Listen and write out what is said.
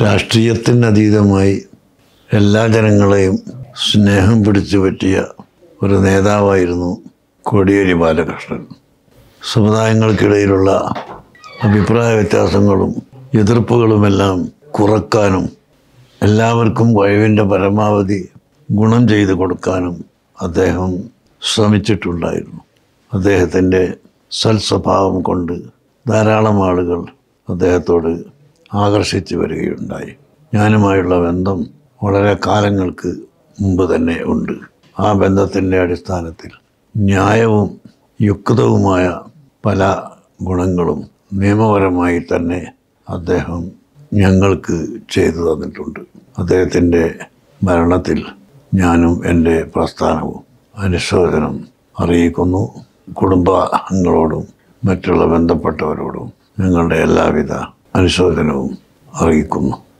രാഷ്ട്രീയത്തിനതീതമായി എല്ലാ ജനങ്ങളെയും സ്നേഹം പിടിച്ചു പറ്റിയ ഒരു നേതാവായിരുന്നു കോടിയേരി ബാലകൃഷ്ണൻ സമുദായങ്ങൾക്കിടയിലുള്ള അഭിപ്രായ വ്യത്യാസങ്ങളും എതിർപ്പുകളുമെല്ലാം കുറക്കാനും എല്ലാവർക്കും കഴിവിൻ്റെ പരമാവധി ഗുണം ചെയ്തു കൊടുക്കാനും അദ്ദേഹം ശ്രമിച്ചിട്ടുണ്ടായിരുന്നു അദ്ദേഹത്തിൻ്റെ സൽസ്വഭാവം കൊണ്ട് ധാരാളം ആളുകൾ അദ്ദേഹത്തോട് ആകർഷിച്ചു വരികയുണ്ടായി ഞാനുമായുള്ള ബന്ധം വളരെ കാലങ്ങൾക്ക് മുമ്പ് തന്നെ ഉണ്ട് ആ ബന്ധത്തിൻ്റെ അടിസ്ഥാനത്തിൽ ന്യായവും യുക്തവുമായ പല ഗുണങ്ങളും നിയമപരമായി തന്നെ അദ്ദേഹം ഞങ്ങൾക്ക് ചെയ്തു തന്നിട്ടുണ്ട് അദ്ദേഹത്തിൻ്റെ മരണത്തിൽ ഞാനും എൻ്റെ പ്രസ്ഥാനവും അനുശോചനം അറിയിക്കുന്നു കുടുംബാംഗങ്ങളോടും മറ്റുള്ള ബന്ധപ്പെട്ടവരോടും ഞങ്ങളുടെ എല്ലാവിധ അനുശോചനവും അറിയിക്കുന്നു